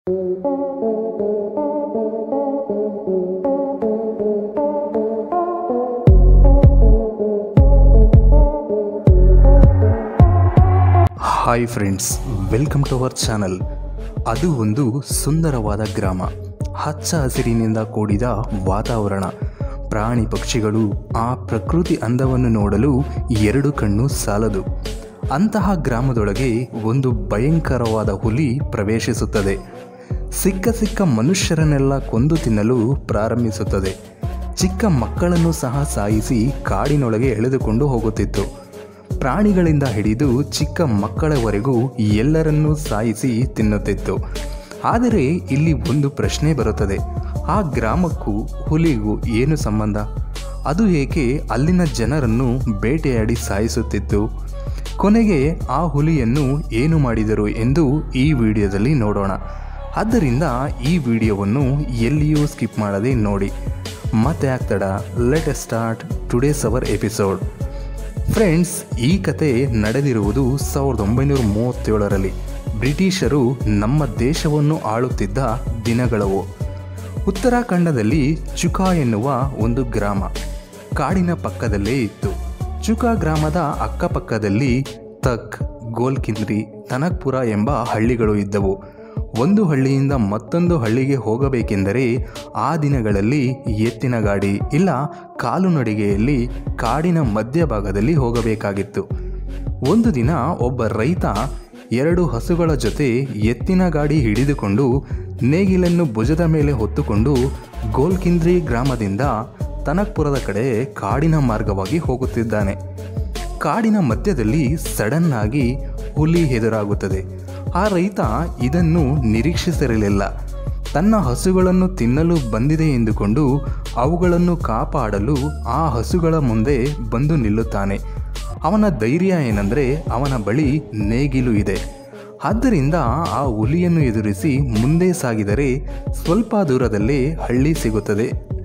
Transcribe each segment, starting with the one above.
hi friends welcome to our channel ಅದು ಒಂದು ಸುಂದರವಾದ ಗ್ರಾಮ ಹಚ್ಚ ಹಸಿರಿನಿಂದ ಕೂಡಿದ ವಾತಾವರಣ ಪ್ರಾಣಿ ಪಕ್ಷಿಗಳು ಆ ಪ್ರಕೃತಿ ಅಂದವನ್ನು ನೋಡಲು ಎರಡು ಕಣ್ಣು ಸಾಲದು ಅಂತಹ ಗ್ರಾಮದೊಳಗೆ ಒಂದು ಭಯಂಕರವಾದ ಹುಲಿ ಪ್ರವೇಶಿಸುತ್ತದೆ ಸಿಕ್ಕ ಸಿಕ್ಕ ಮನುಷ್ಯರನ್ನೆಲ್ಲ ಕೊಂದು ತಿನ್ನಲು ಪ್ರಾರಂಭಿಸುತ್ತದೆ ಚಿಕ್ಕ ಮಕ್ಕಳನ್ನು ಸಹ ಸಾಯಿಸಿ ಕಾಡಿನೊಳಗೆ ಎಳೆದುಕೊಂಡು ಹೋಗುತ್ತಿತ್ತು ಪ್ರಾಣಿಗಳಿಂದ ಹಿಡಿದು ಚಿಕ್ಕ ಮಕ್ಕಳವರೆಗೂ ಎಲ್ಲರನ್ನೂ ಸಾಯಿಸಿ ತಿನ್ನುತ್ತಿತ್ತು ಆದರೆ ಇಲ್ಲಿ ಒಂದು ಪ್ರಶ್ನೆ ಬರುತ್ತದೆ ಆ ಗ್ರಾಮಕ್ಕೂ ಹುಲಿಗೂ ಏನು ಸಂಬಂಧ ಅದು ಏಕೆ ಅಲ್ಲಿನ ಜನರನ್ನು ಬೇಟೆಯಾಡಿ ಸಾಯಿಸುತ್ತಿತ್ತು ಕೊನೆಗೆ ಆ ಹುಲಿಯನ್ನು ಏನು ಮಾಡಿದರು ಎಂದು ಈ ವಿಡಿಯೋದಲ್ಲಿ ನೋಡೋಣ ಆದ್ದರಿಂದ ಈ ವಿಡಿಯೋವನ್ನು ಎಲ್ಲಿಯೂ ಸ್ಕಿಪ್ ಮಾಡದೆ ನೋಡಿ ಮತ್ತೆ ಆಗ್ತಡ let start today's our episode friends ಈ ಕತೆ ನಡೆದಿರುವುದು ಸಾವಿರದ ಒಂಬೈನೂರ ಮೂವತ್ತೇಳರಲ್ಲಿ ಬ್ರಿಟಿಷರು ನಮ್ಮ ದೇಶವನ್ನು ಆಳುತ್ತಿದ್ದ ದಿನಗಳವು ಉತ್ತರಾಖಂಡದಲ್ಲಿ ಚುಕಾ ಎನ್ನುವ ಒಂದು ಗ್ರಾಮ ಕಾಡಿನ ಪಕ್ಕದಲ್ಲೇ ಇತ್ತು ಚುಕಾ ಗ್ರಾಮದ ಅಕ್ಕಪಕ್ಕದಲ್ಲಿ ತಕ್ ಗೋಲ್ಕಿಂದ್ರಿ ತನಕ್ಪುರ ಎಂಬ ಹಳ್ಳಿಗಳು ಇದ್ದವು ಒಂದು ಹಳ್ಳಿಯಿಂದ ಮತ್ತೊಂದು ಹಳ್ಳಿಗೆ ಹೋಗಬೇಕೆಂದರೆ ಆ ದಿನಗಳಲ್ಲಿ ಎತ್ತಿನ ಗಾಡಿ ಇಲ್ಲ ಕಾಲು ನಡಿಗೆಯಲ್ಲಿ ಕಾಡಿನ ಮಧ್ಯಭಾಗದಲ್ಲಿ ಹೋಗಬೇಕಾಗಿತ್ತು ಒಂದು ದಿನ ಒಬ್ಬ ರೈತ ಎರಡು ಹಸುಗಳ ಜೊತೆ ಎತ್ತಿನ ಗಾಡಿ ಹಿಡಿದುಕೊಂಡು ನೇಗಿಲನ್ನು ಭುಜದ ಮೇಲೆ ಹೊತ್ತುಕೊಂಡು ಗೋಲ್ಕಿಂದ್ರಿ ಗ್ರಾಮದಿಂದ ತನಕ್ಪುರದ ಕಡೆ ಕಾಡಿನ ಮಾರ್ಗವಾಗಿ ಹೋಗುತ್ತಿದ್ದಾನೆ ಕಾಡಿನ ಮಧ್ಯದಲ್ಲಿ ಸಡನ್ ಆಗಿ ಹುಲಿ ಎದುರಾಗುತ್ತದೆ ಆ ರೈತ ಇದನ್ನು ನಿರೀಕ್ಷಿಸಿರಲಿಲ್ಲ ತನ್ನ ಹಸುಗಳನ್ನು ತಿನ್ನಲು ಬಂದಿದೆ ಎಂದುಕೊಂಡು ಅವುಗಳನ್ನು ಕಾಪಾಡಲು ಆ ಹಸುಗಳ ಮುಂದೆ ಬಂದು ನಿಲ್ಲುತ್ತಾನೆ ಅವನ ಧೈರ್ಯ ಏನಂದರೆ ಅವನ ಬಳಿ ನೇಗಿಲು ಇದೆ ಆದ್ದರಿಂದ ಆ ಹುಲಿಯನ್ನು ಎದುರಿಸಿ ಮುಂದೆ ಸಾಗಿದರೆ ಸ್ವಲ್ಪ ದೂರದಲ್ಲೇ ಹಳ್ಳಿ ಸಿಗುತ್ತದೆ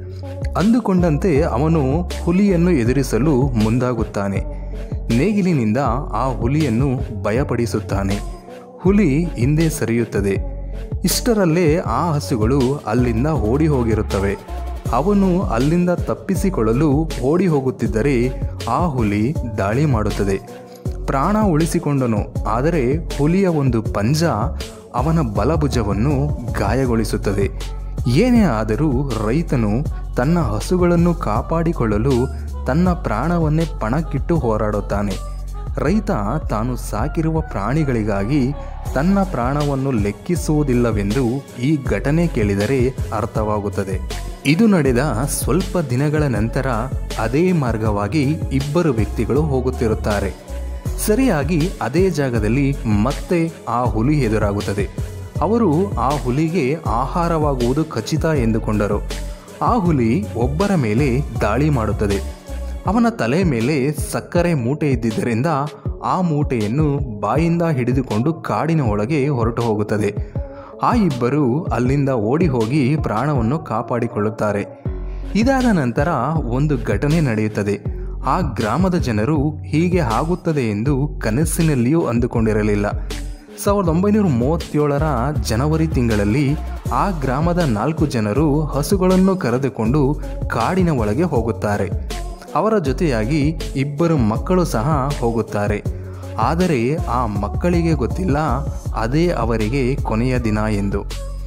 ಅಂದುಕೊಂಡಂತೆ ಅವನು ಹುಲಿಯನ್ನು ಎದುರಿಸಲು ಮುಂದಾಗುತ್ತಾನೆ ನೇಗಿಲಿನಿಂದ ಆ ಹುಲಿಯನ್ನು ಭಯಪಡಿಸುತ್ತಾನೆ ಹುಲಿ ಹಿಂದೆ ಸರಿಯುತ್ತದೆ ಇಷ್ಟರಲ್ಲೇ ಆ ಹಸುಗಳು ಅಲ್ಲಿಂದ ಓಡಿ ಹೋಗಿರುತ್ತವೆ ಅವನು ಅಲ್ಲಿಂದ ತಪ್ಪಿಸಿಕೊಳ್ಳಲು ಓಡಿ ಹೋಗುತ್ತಿದ್ದರೆ ಆ ಹುಲಿ ದಾಳಿ ಮಾಡುತ್ತದೆ ಪ್ರಾಣ ಉಳಿಸಿಕೊಂಡನು ಆದರೆ ಹುಲಿಯ ಒಂದು ಪಂಜ ಅವನ ಬಲಭುಜವನ್ನು ಗಾಯಗೊಳಿಸುತ್ತದೆ ಏನೇ ಆದರೂ ರೈತನು ತನ್ನ ಹಸುಗಳನ್ನು ಕಾಪಾಡಿಕೊಳ್ಳಲು ತನ್ನ ಪ್ರಾಣವನ್ನೇ ಪಣಕ್ಕಿಟ್ಟು ಹೋರಾಡುತ್ತಾನೆ ರೈತ ತಾನು ಸಾಕಿರುವ ಪ್ರಾಣಿಗಳಿಗಾಗಿ ತನ್ನ ಪ್ರಾಣವನ್ನು ಲೆಕ್ಕಿಸುವುದಿಲ್ಲವೆಂದು ಈ ಘಟನೆ ಕೇಳಿದರೆ ಅರ್ಥವಾಗುತ್ತದೆ ಇದು ನಡೆದ ಸ್ವಲ್ಪ ದಿನಗಳ ನಂತರ ಅದೇ ಮಾರ್ಗವಾಗಿ ಇಬ್ಬರು ವ್ಯಕ್ತಿಗಳು ಹೋಗುತ್ತಿರುತ್ತಾರೆ ಸರಿಯಾಗಿ ಅದೇ ಜಾಗದಲ್ಲಿ ಮತ್ತೆ ಆ ಹುಲಿ ಎದುರಾಗುತ್ತದೆ ಅವರು ಆ ಹುಲಿಗೆ ಆಹಾರವಾಗುವುದು ಖಚಿತ ಎಂದುಕೊಂಡರು ಆ ಹುಲಿ ಒಬ್ಬರ ಮೇಲೆ ದಾಳಿ ಮಾಡುತ್ತದೆ ಅವನ ತಲೆ ಮೇಲೆ ಸಕ್ಕರೆ ಮೂಟೆ ಇದ್ದಿದ್ದರಿಂದ ಆ ಮೂಟೆಯನ್ನು ಬಾಯಿಂದ ಹಿಡಿದುಕೊಂಡು ಕಾಡಿನ ಒಳಗೆ ಹೊರಟು ಹೋಗುತ್ತದೆ ಆ ಇಬ್ಬರು ಅಲ್ಲಿಂದ ಓಡಿ ಹೋಗಿ ಪ್ರಾಣವನ್ನು ಕಾಪಾಡಿಕೊಳ್ಳುತ್ತಾರೆ ಇದಾದ ನಂತರ ಒಂದು ಘಟನೆ ನಡೆಯುತ್ತದೆ ಆ ಗ್ರಾಮದ ಜನರು ಹೀಗೆ ಆಗುತ್ತದೆ ಎಂದು ಕನಸಿನಲ್ಲಿಯೂ ಅಂದುಕೊಂಡಿರಲಿಲ್ಲ ಸಾವಿರದ ಒಂಬೈನೂರ ಮೂವತ್ತೇಳರ ಜನವರಿ ತಿಂಗಳಲ್ಲಿ ಆ ಗ್ರಾಮದ ನಾಲ್ಕು ಜನರು ಹಸುಗಳನ್ನು ಕರೆದುಕೊಂಡು ಕಾಡಿನ ಒಳಗೆ ಹೋಗುತ್ತಾರೆ ಅವರ ಜೊತೆಯಾಗಿ ಇಬ್ಬರು ಮಕ್ಕಳು ಸಹ ಹೋಗುತ್ತಾರೆ ಆದರೆ ಆ ಮಕ್ಕಳಿಗೆ ಗೊತ್ತಿಲ್ಲ ಅದೇ ಅವರಿಗೆ ಕೊನೆಯ ದಿನ ಎಂದು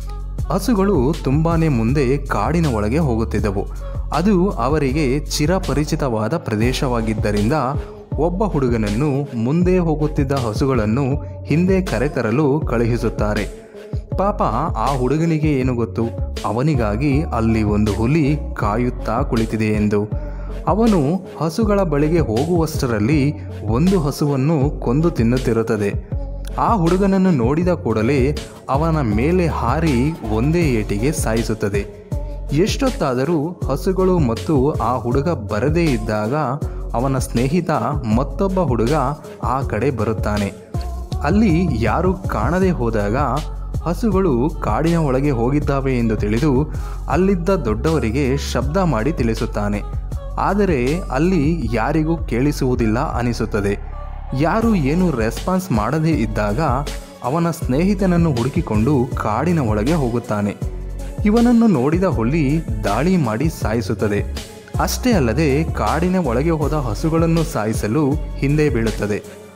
ಹಸುಗಳು ತುಂಬಾನೇ ಮುಂದೆ ಕಾಡಿನ ಒಳಗೆ ಹೋಗುತ್ತಿದ್ದವು ಅದು ಅವರಿಗೆ ಚಿರಪರಿಚಿತವಾದ ಪ್ರದೇಶವಾಗಿದ್ದರಿಂದ ಒಬ್ಬ ಹುಡುಗನನ್ನು ಮುಂದೆ ಹೋಗುತ್ತಿದ್ದ ಹಸುಗಳನ್ನು ಹಿಂದೆ ಕರೆತರಲು ಕಳುಹಿಸುತ್ತಾರೆ ಪಾಪ ಆ ಹುಡುಗನಿಗೆ ಏನು ಗೊತ್ತು ಅವನಿಗಾಗಿ ಅಲ್ಲಿ ಒಂದು ಹುಲಿ ಕಾಯುತ್ತಾ ಕುಳಿತಿದೆ ಎಂದು ಅವನು ಹಸುಗಳ ಬಳಿಗೆ ಹೋಗುವಷ್ಟರಲ್ಲಿ ಒಂದು ಹಸುವನ್ನು ಕೊಂದು ತಿನ್ನುತ್ತಿರುತ್ತದೆ ಆ ಹುಡುಗನನ್ನು ನೋಡಿದ ಕೂಡಲೇ ಅವನ ಮೇಲೆ ಹಾರಿ ಒಂದೇ ಏಟಿಗೆ ಸಾಯಿಸುತ್ತದೆ ಎಷ್ಟೊತ್ತಾದರೂ ಹಸುಗಳು ಮತ್ತು ಆ ಹುಡುಗ ಬರದೇ ಇದ್ದಾಗ ಅವನ ಸ್ನೇಹಿತ ಮತ್ತೊಬ್ಬ ಹುಡುಗ ಆ ಕಡೆ ಬರುತ್ತಾನೆ ಅಲ್ಲಿ ಯಾರು ಕಾಣದೆ ಹೋದಾಗ ಹಸುಗಳು ಕಾಡಿನ ಒಳಗೆ ಹೋಗಿದ್ದಾವೆ ಎಂದು ತಿಳಿದು ಅಲ್ಲಿದ್ದ ದೊಡ್ಡವರಿಗೆ ಶಬ್ದ ಮಾಡಿ ತಿಳಿಸುತ್ತಾನೆ ಆದರೆ ಅಲ್ಲಿ ಯಾರಿಗೂ ಕೇಳಿಸುವುದಿಲ್ಲ ಅನಿಸುತ್ತದೆ ಯಾರು ಏನು ರೆಸ್ಪಾನ್ಸ್ ಮಾಡದೇ ಇದ್ದಾಗ ಅವನ ಸ್ನೇಹಿತನನ್ನು ಹುಡುಕಿಕೊಂಡು ಕಾಡಿನ ಒಳಗೆ ಹೋಗುತ್ತಾನೆ ಇವನನ್ನು ನೋಡಿದ ಹುಲಿ ದಾಳಿ ಮಾಡಿ ಸಾಯಿಸುತ್ತದೆ ಅಷ್ಟೇ ಅಲ್ಲದೆ ಕಾಡಿನ ಒಳಗೆ ಹೋದ ಹಸುಗಳನ್ನು ಸಾಯಿಸಲು ಹಿಂದೆ ಬೀಳುತ್ತದೆ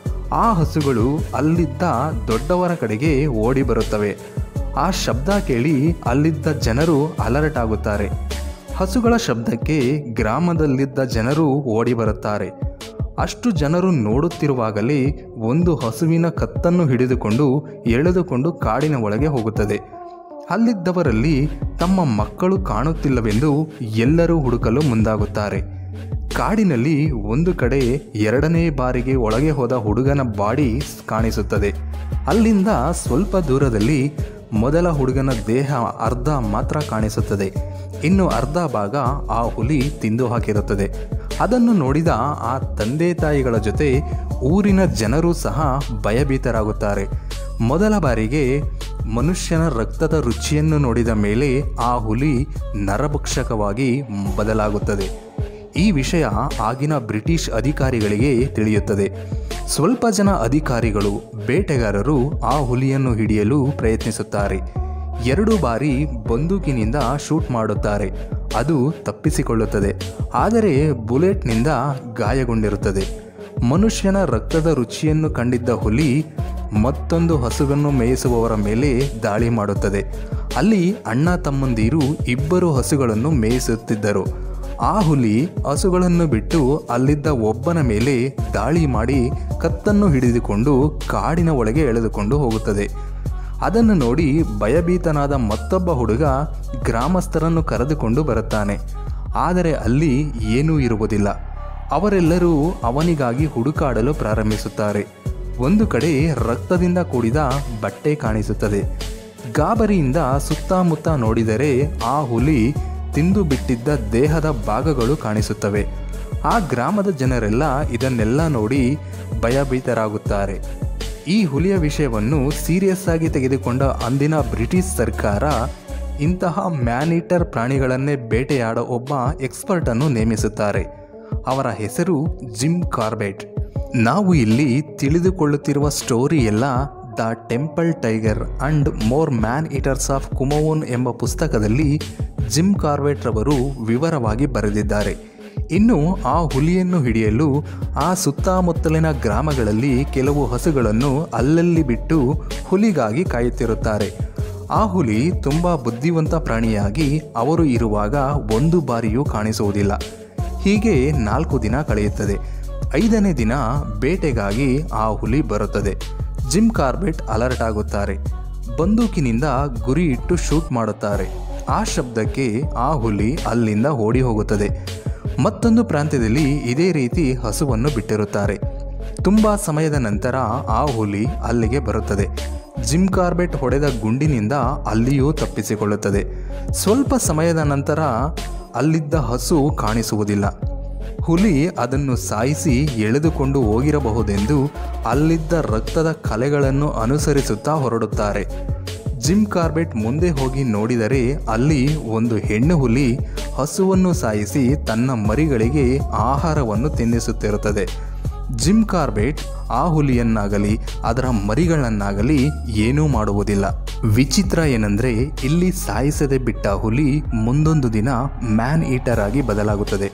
ಆ ಹಸುಗಳು ಅಲ್ಲಿದ್ದ ದೊಡ್ಡವರ ಕಡೆಗೆ ಓಡಿ ಬರುತ್ತವೆ ಆ ಶಬ್ದ ಕೇಳಿ ಅಲ್ಲಿದ್ದ ಜನರು ಅಲರ್ಟ್ ಆಗುತ್ತಾರೆ ಹಸುಗಳ ಶಬ್ದಕ್ಕೆ ಗ್ರಾಮದಲ್ಲಿದ್ದ ಜನರು ಓಡಿ ಬರುತ್ತಾರೆ ಅಷ್ಟು ಜನರು ನೋಡುತ್ತಿರುವಾಗಲೇ ಒಂದು ಹಸುವಿನ ಕತ್ತನ್ನು ಹಿಡಿದುಕೊಂಡು ಎಳೆದುಕೊಂಡು ಕಾಡಿನ ಒಳಗೆ ಹೋಗುತ್ತದೆ ಅಲ್ಲಿದ್ದವರಲ್ಲಿ ತಮ್ಮ ಮಕ್ಕಳು ಕಾಣುತ್ತಿಲ್ಲವೆಂದು ಎಲ್ಲರೂ ಹುಡುಕಲು ಮುಂದಾಗುತ್ತಾರೆ ಕಾಡಿನಲ್ಲಿ ಒಂದು ಕಡೆ ಎರಡನೇ ಬಾರಿಗೆ ಒಳಗೆ ಹೋದ ಹುಡುಗನ ಬಾಡಿ ಕಾಣಿಸುತ್ತದೆ ಅಲ್ಲಿಂದ ಸ್ವಲ್ಪ ದೂರದಲ್ಲಿ ಮೊದಲ ಹುಡುಗನ ದೇಹ ಅರ್ಧ ಮಾತ್ರ ಕಾಣಿಸುತ್ತದೆ ಇನ್ನು ಅರ್ಧ ಭಾಗ ಆ ಹುಲಿ ತಿಂದು ಹಾಕಿರುತ್ತದೆ ಅದನ್ನು ನೋಡಿದ ಆ ತಂದೆ ತಾಯಿಗಳ ಜೊತೆ ಊರಿನ ಜನರು ಸಹ ಭಯಭೀತರಾಗುತ್ತಾರೆ ಮೊದಲ ಬಾರಿಗೆ ಮನುಷ್ಯನ ರಕ್ತದ ರುಚಿಯನ್ನು ನೋಡಿದ ಮೇಲೆ ಆ ಹುಲಿ ನರಭಕ್ಷಕವಾಗಿ ಬದಲಾಗುತ್ತದೆ ಈ ವಿಷಯ ಆಗಿನ ಬ್ರಿಟಿಷ್ ಅಧಿಕಾರಿಗಳಿಗೆ ತಿಳಿಯುತ್ತದೆ ಸ್ವಲ್ಪ ಜನ ಅಧಿಕಾರಿಗಳು ಬೇಟೆಗಾರರು ಆ ಹುಲಿಯನ್ನು ಹಿಡಿಯಲು ಪ್ರಯತ್ನಿಸುತ್ತಾರೆ ಎರಡು ಬಾರಿ ಬಂದೂಕಿನಿಂದ ಶೂಟ್ ಮಾಡುತ್ತಾರೆ ಅದು ತಪ್ಪಿಸಿಕೊಳ್ಳುತ್ತದೆ ಆದರೆ ಬುಲೆಟ್ನಿಂದ ಗಾಯಗೊಂಡಿರುತ್ತದೆ ಮನುಷ್ಯನ ರಕ್ತದ ರುಚಿಯನ್ನು ಕಂಡಿದ್ದ ಹುಲಿ ಮತ್ತೊಂದು ಹಸುವನ್ನು ಮೇಯಿಸುವವರ ಮೇಲೆ ದಾಳಿ ಮಾಡುತ್ತದೆ ಅಲ್ಲಿ ಅಣ್ಣ ತಮ್ಮಂದಿರು ಇಬ್ಬರು ಹಸುಗಳನ್ನು ಮೇಯಿಸುತ್ತಿದ್ದರು ಆ ಹುಲಿ ಹಸುಗಳನ್ನು ಬಿಟ್ಟು ಅಲ್ಲಿದ್ದ ಒಬ್ಬನ ಮೇಲೆ ದಾಳಿ ಮಾಡಿ ಕತ್ತನ್ನು ಹಿಡಿದುಕೊಂಡು ಕಾಡಿನ ಒಳಗೆ ಎಳೆದುಕೊಂಡು ಹೋಗುತ್ತದೆ ಅದನ್ನು ನೋಡಿ ಭಯಭೀತನಾದ ಮತ್ತೊಬ್ಬ ಹುಡುಗ ಗ್ರಾಮಸ್ಥರನ್ನು ಕರೆದುಕೊಂಡು ಬರುತ್ತಾನೆ ಆದರೆ ಅಲ್ಲಿ ಏನೂ ಇರುವುದಿಲ್ಲ ಅವರೆಲ್ಲರೂ ಅವನಿಗಾಗಿ ಹುಡುಕಾಡಲು ಪ್ರಾರಂಭಿಸುತ್ತಾರೆ ಒಂದು ಕಡೆ ರಕ್ತದಿಂದ ಕೂಡಿದ ಬಟ್ಟೆ ಕಾಣಿಸುತ್ತದೆ ಗಾಬರಿಯಿಂದ ಸುತ್ತಮುತ್ತ ನೋಡಿದರೆ ಆ ಹುಲಿ ತಿಂದು ಬಿಟ್ಟಿದ್ದ ದೇಹದ ಭಾಗಗಳು ಕಾಣಿಸುತ್ತವೆ ಆ ಗ್ರಾಮದ ಜನರೆಲ್ಲ ಇದನ್ನೆಲ್ಲ ನೋಡಿ ಭಯಭೀತರಾಗುತ್ತಾರೆ ಈ ಹುಲಿಯ ವಿಷಯವನ್ನು ಸೀರಿಯಸ್ ಆಗಿ ತೆಗೆದುಕೊಂಡ ಅಂದಿನ ಬ್ರಿಟಿಷ್ ಸರ್ಕಾರ ಇಂತಹ ಮ್ಯಾನಿಟರ್ ಪ್ರಾಣಿಗಳನ್ನೇ ಬೇಟೆಯಾಡ ಒಬ್ಬ ಎಕ್ಸ್ಪರ್ಟ್ ಅನ್ನು ನೇಮಿಸುತ್ತಾರೆ ಅವರ ಹೆಸರು ಜಿಮ್ ಕಾರ್ಬೆಟ್ ನಾವು ಇಲ್ಲಿ ತಿಳಿದುಕೊಳ್ಳುತ್ತಿರುವ ಸ್ಟೋರಿ ಎಲ್ಲ the temple tiger and more man eaters of Kumaon ಎಂಬ ಪುಸ್ತಕದಲ್ಲಿ ಜಿಮ್ ಕಾರ್ಬೆಟ್ ರವರು ವಿವರವಾಗಿ ಬರೆದಿದ್ದಾರೆ ಇನ್ನು ಆ ಹುಲಿಯನ್ನು ಹಿಡಿಯಲು ಆ ಸುತ್ತಮುತ್ತಲಿನ ಗ್ರಾಮಗಳಲ್ಲಿ ಕೆಲವು ಹಸುಗಳನ್ನು ಅಲ್ಲಲ್ಲಿ ಬಿಟ್ಟು ಹುಲಿಗಾಗಿ ಕಾಯುತ್ತಿರುತ್ತಾರೆ ಆ ಹುಲಿ ತುಂಬ ಬುದ್ಧಿವಂತ ಪ್ರಾಣಿಯಾಗಿ ಅವರು ಇರುವಾಗ ಒಂದು ಬಾರಿಯೂ ಕಾಣಿಸುವುದಿಲ್ಲ ಹೀಗೆ ನಾಲ್ಕು ದಿನ ಕಳೆಯುತ್ತದೆ ಐದನೇ ದಿನ ಬೇಟೆಗಾಗಿ ಆ ಹುಲಿ ಬರುತ್ತದೆ ಜಿಮ್ ಕಾರ್ಬೆಟ್ ಅಲರ್ಟ್ ಆಗುತ್ತಾರೆ ಬಂದೂಕಿನಿಂದ ಗುರಿ ಇಟ್ಟು ಶೂಟ್ ಮಾಡುತ್ತಾರೆ ಆ ಶಬ್ದಕ್ಕೆ ಆ ಹುಲಿ ಅಲ್ಲಿಂದ ಓಡಿ ಹೋಗುತ್ತದೆ ಮತ್ತೊಂದು ಪ್ರಾಂತ್ಯದಲ್ಲಿ ಇದೇ ರೀತಿ ಹಸುವನ್ನು ಬಿಟ್ಟಿರುತ್ತಾರೆ ತುಂಬ ಸಮಯದ ನಂತರ ಆ ಹುಲಿ ಅಲ್ಲಿಗೆ ಬರುತ್ತದೆ ಜಿಮ್ ಕಾರ್ಬೆಟ್ ಹೊಡೆದ ಗುಂಡಿನಿಂದ ಅಲ್ಲಿಯೂ ತಪ್ಪಿಸಿಕೊಳ್ಳುತ್ತದೆ ಸ್ವಲ್ಪ ಸಮಯದ ನಂತರ ಅಲ್ಲಿದ್ದ ಹಸು ಕಾಣಿಸುವುದಿಲ್ಲ ಹುಲಿ ಅದನ್ನು ಸಾಯಿಸಿ ಎಳೆದುಕೊಂಡು ಹೋಗಿರಬಹುದೆಂದು ಅಲ್ಲಿದ್ದ ರಕ್ತದ ಕಲೆಗಳನ್ನು ಅನುಸರಿಸುತ್ತಾ ಹೊರಡುತ್ತಾರೆ ಜಿಮ್ ಕಾರ್ಬೆಟ್ ಮುಂದೆ ಹೋಗಿ ನೋಡಿದರೆ ಅಲ್ಲಿ ಒಂದು ಹೆಣ್ಣು ಹುಲಿ ಹಸುವನ್ನು ಸಾಯಿಸಿ ತನ್ನ ಮರಿಗಳಿಗೆ ಆಹಾರವನ್ನು ತಿನ್ನಿಸುತ್ತಿರುತ್ತದೆ ಜಿಮ್ ಕಾರ್ಬೆಟ್ ಆ ಹುಲಿಯನ್ನಾಗಲಿ ಅದರ ಮರಿಗಳನ್ನಾಗಲಿ ಏನೂ ಮಾಡುವುದಿಲ್ಲ ವಿಚಿತ್ರ ಏನಂದ್ರೆ ಇಲ್ಲಿ ಸಾಯಿಸದೆ ಬಿಟ್ಟ ಹುಲಿ ಮುಂದೊಂದು ದಿನ ಮ್ಯಾನ್ ಈಟರ್ ಆಗಿ ಬದಲಾಗುತ್ತದೆ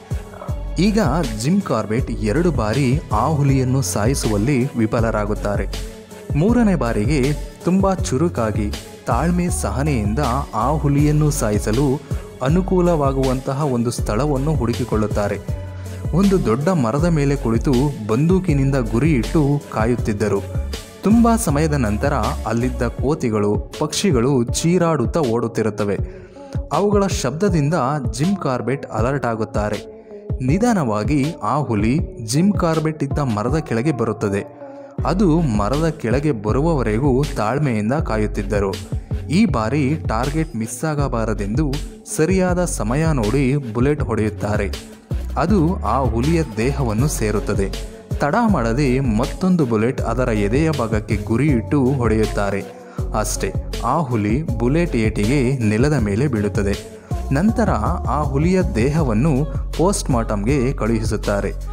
ಈಗ ಜಿಮ್ ಕಾರ್ಬೆಟ್ ಎರಡು ಬಾರಿ ಆ ಹುಲಿಯನ್ನು ಸಾಯಿಸುವಲ್ಲಿ ವಿಫಲರಾಗುತ್ತಾರೆ ಮೂರನೇ ಬಾರಿಗೆ ತುಂಬ ಚುರುಕಾಗಿ ತಾಳ್ಮೆ ಸಹನೆಯಿಂದ ಆ ಹುಲಿಯನ್ನು ಸಾಯಿಸಲು ಅನುಕೂಲವಾಗುವಂತಹ ಒಂದು ಸ್ಥಳವನ್ನು ಹುಡುಕಿಕೊಳ್ಳುತ್ತಾರೆ ಒಂದು ದೊಡ್ಡ ಮರದ ಮೇಲೆ ಕುಳಿತು ಬಂದೂಕಿನಿಂದ ಗುರಿ ಇಟ್ಟು ಕಾಯುತ್ತಿದ್ದರು ತುಂಬ ಸಮಯದ ನಂತರ ಅಲ್ಲಿದ್ದ ಕೋತಿಗಳು ಪಕ್ಷಿಗಳು ಚೀರಾಡುತ್ತಾ ಓಡುತ್ತಿರುತ್ತವೆ ಅವುಗಳ ಶಬ್ದದಿಂದ ಜಿಮ್ ಕಾರ್ಬೆಟ್ ಅಲರ್ಟ್ ಆಗುತ್ತಾರೆ ನಿಧಾನವಾಗಿ ಆ ಹುಲಿ ಜಿಮ್ ಕಾರ್ಬೆಟ್ ಇದ್ದ ಮರದ ಕೆಳಗೆ ಬರುತ್ತದೆ ಅದು ಮರದ ಕೆಳಗೆ ಬರುವವರೆಗೂ ತಾಳ್ಮೆಯಿಂದ ಕಾಯುತ್ತಿದ್ದರು ಈ ಬಾರಿ ಟಾರ್ಗೆಟ್ ಮಿಸ್ ಆಗಬಾರದೆಂದು ಸರಿಯಾದ ಸಮಯ ನೋಡಿ ಬುಲೆಟ್ ಹೊಡೆಯುತ್ತಾರೆ ಅದು ಆ ಹುಲಿಯ ದೇಹವನ್ನು ಸೇರುತ್ತದೆ ತಡ ಮಾಡದೆ ಮತ್ತೊಂದು ಬುಲೆಟ್ ಅದರ ಎದೆಯ ಭಾಗಕ್ಕೆ ಗುರಿಯಿಟ್ಟು ಹೊಡೆಯುತ್ತಾರೆ ಅಷ್ಟೇ ಆ ಹುಲಿ ಬುಲೆಟ್ ಏಟಿಗೆ ನೆಲದ ಮೇಲೆ ಬೀಳುತ್ತದೆ ನಂತರ ಆ ಹುಲಿಯ ದೇಹವನ್ನು ಪೋಸ್ಟ್ ಮಾರ್ಟಮ್ಗೆ ಕಳುಹಿಸುತ್ತಾರೆ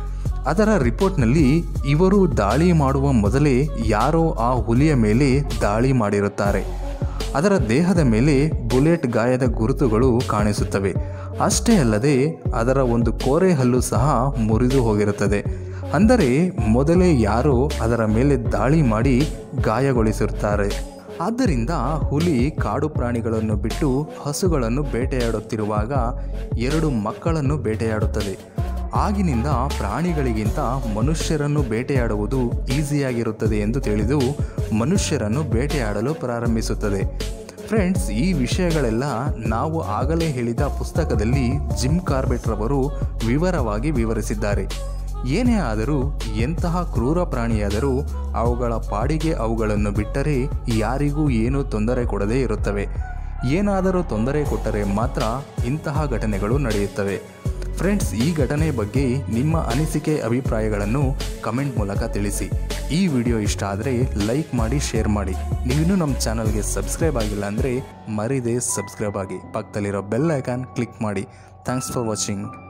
ಅದರ ರಿಪೋರ್ಟ್ನಲ್ಲಿ ಇವರು ದಾಳಿ ಮಾಡುವ ಮೊದಲೇ ಯಾರೋ ಆ ಹುಲಿಯ ಮೇಲೆ ದಾಳಿ ಮಾಡಿರುತ್ತಾರೆ ಅದರ ದೇಹದ ಮೇಲೆ ಬುಲೆಟ್ ಗಾಯದ ಗುರುತುಗಳು ಕಾಣಿಸುತ್ತವೆ ಅಷ್ಟೇ ಅಲ್ಲದೆ ಅದರ ಒಂದು ಕೋರೆ ಹಲ್ಲು ಸಹ ಮುರಿದು ಹೋಗಿರುತ್ತದೆ ಅಂದರೆ ಮೊದಲೇ ಯಾರೋ ಅದರ ಮೇಲೆ ದಾಳಿ ಮಾಡಿ ಗಾಯಗೊಳಿಸಿರುತ್ತಾರೆ ಆದ್ದರಿಂದ ಹುಲಿ ಕಾಡು ಪ್ರಾಣಿಗಳನ್ನು ಬಿಟ್ಟು ಹಸುಗಳನ್ನು ಬೇಟೆಯಾಡುತ್ತಿರುವಾಗ ಎರಡು ಮಕ್ಕಳನ್ನು ಬೇಟೆಯಾಡುತ್ತದೆ ಆಗಿನಿಂದ ಪ್ರಾಣಿಗಳಿಗಿಂತ ಮನುಷ್ಯರನ್ನು ಬೇಟೆಯಾಡುವುದು ಈಸಿಯಾಗಿರುತ್ತದೆ ಎಂದು ತಿಳಿದು ಮನುಷ್ಯರನ್ನು ಬೇಟೆಯಾಡಲು ಪ್ರಾರಂಭಿಸುತ್ತದೆ ಫ್ರೆಂಡ್ಸ್ ಈ ವಿಷಯಗಳೆಲ್ಲ ನಾವು ಆಗಲೇ ಹೇಳಿದ ಪುಸ್ತಕದಲ್ಲಿ ಜಿಮ್ ಕಾರ್ಬೆಟ್ ರವರು ವಿವರವಾಗಿ ವಿವರಿಸಿದ್ದಾರೆ ಏನೇ ಆದರೂ ಎಂತಹ ಕ್ರೂರ ಪ್ರಾಣಿಯಾದರೂ ಅವುಗಳ ಪಾಡಿಗೆ ಅವುಗಳನ್ನು ಬಿಟ್ಟರೆ ಯಾರಿಗೂ ಏನೂ ತೊಂದರೆ ಕೊಡದೇ ಇರುತ್ತವೆ ಏನಾದರೂ ತೊಂದರೆ ಕೊಟ್ಟರೆ ಮಾತ್ರ ಇಂತಹ ಘಟನೆಗಳು ನಡೆಯುತ್ತವೆ ಫ್ರೆಂಡ್ಸ್ ಈ ಘಟನೆ ಬಗ್ಗೆ ನಿಮ್ಮ ಅನಿಸಿಕೆ ಅಭಿಪ್ರಾಯಗಳನ್ನು ಕಮೆಂಟ್ ಮೂಲಕ ತಿಳಿಸಿ ಈ ವಿಡಿಯೋ ಇಷ್ಟ ಆದರೆ ಲೈಕ್ ಮಾಡಿ ಶೇರ್ ಮಾಡಿ ನೀವಿನ್ನೂ ನಮ್ಮ ಚಾನಲ್ಗೆ ಸಬ್ಸ್ಕ್ರೈಬ್ ಆಗಿಲ್ಲ ಅಂದರೆ ಮರಿದೇ ಸಬ್ಸ್ಕ್ರೈಬ್ ಆಗಿ ಪಕ್ಕದಲ್ಲಿರೋ ಬೆಲ್ ಐಕಾನ್ ಕ್ಲಿಕ್ ಮಾಡಿ ಥ್ಯಾಂಕ್ಸ್ ಫಾರ್ ವಾಚಿಂಗ್